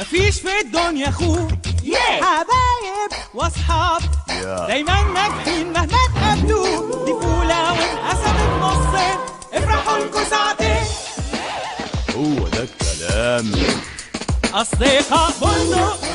مفيش في الدنيا اخوه حبايب واصحاب دايما ناجحين مهما تقابلوه دي فولة وانقسمت نصين افرحوا لكوا ساعتين هو ده الكلام أصدقاء بندق